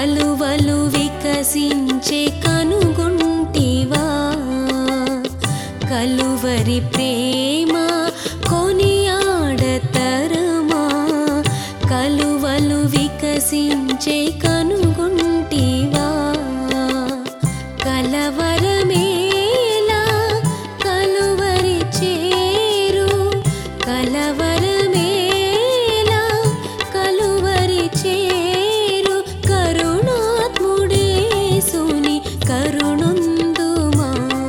కలువలు వికసించే కనుగొంటివా కలువరి ప్రేమ కొనియాడతరమా కలువలు వికసించే కనుగొంటివా కలవరమేలా కలువరి చేరు కలవరమేలా కలువరి చేరు కరుణాత్ముడేసుని కరుణుందుమా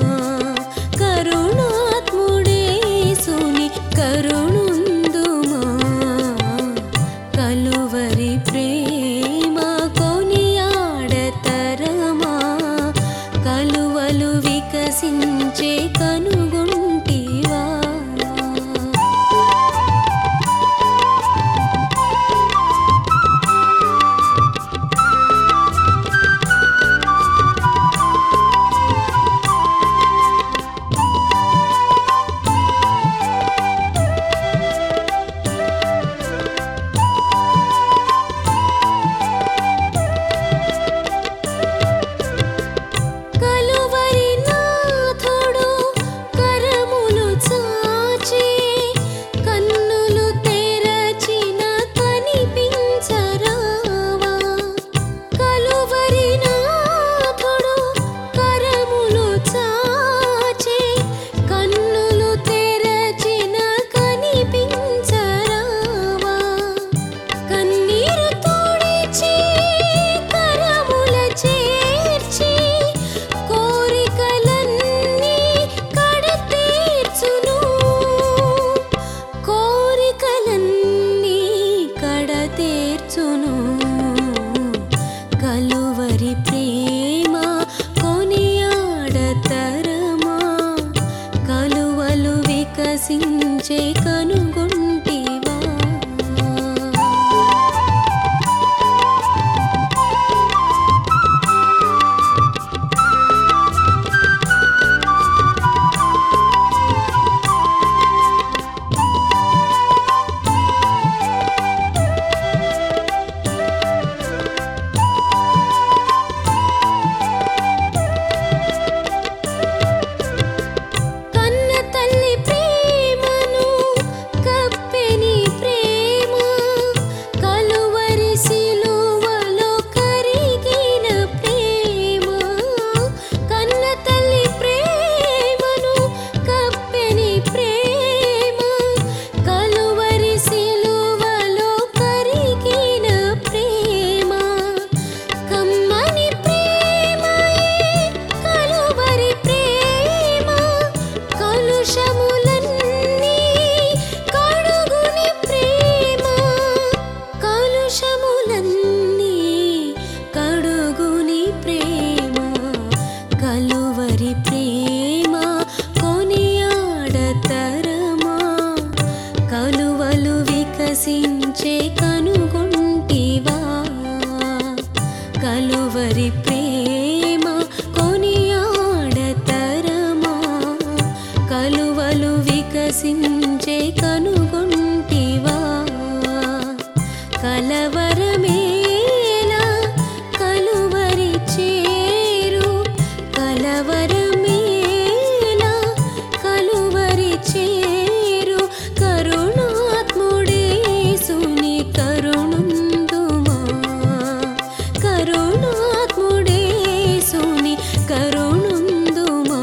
కరుణాత్ముడేసుని కరుణుందుమా కలువరి ప్రేమ కొనియాడతరమా కలువలు వికసించే కనుగొంటివా కలువరి నాథుడు కరములు చాచి కన్నులు తెరచిన కనిపించరావా కలువరి నాథుడు కరములు చాచి కన్నులు తెరచిన కనిపించరావా కన్నీరు తోడిచి కరముల చేర్చి కోరికలన్నీ కడతీర్చును కోరికలన్నీ కడతీర్చును కలువరి ప్రేమ కొనియాడతరమా కలువలు వికసించే కనుగొంటివా కన్న తల్లి ప్రేమను కప్పెని ప్రేమ కలువరి సిలువలో కరిగిన ప్రేమ కన్న తల్లి ప్రేమను కప్పెని ప్రేమ కలువరి సిలువలో కరిగిన ప్రేమ కమ్మని ప్రేమయే కలువరి ప్రేమ కలుషములన్నీ కడుగుని ప్రేమ కలుషములన్నీ కడుగుని ప్రేమ కలువరి ప్రేమ కొనియాడతరమా కలువలు వికసించే కనుగొంటివా కలువరి ప్రేమ కొనియాడతరమా కలువలు వికసించే కనుగొంటివా కలవరమేలా కలువరి చేరు కలవరమేలా కలువరి చేరు కరుణాత్ముడేసుని కరుణుందుమా కరుణాత్ముడేసుని కరుణుందుమా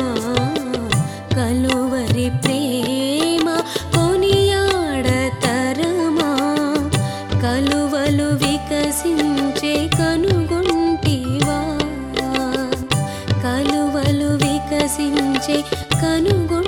కలువరి ప్రేమ కొనియాడతరమా కలువలు వికసించే కనుగొంటివా కలువలు వికసించే కనుగొంటివా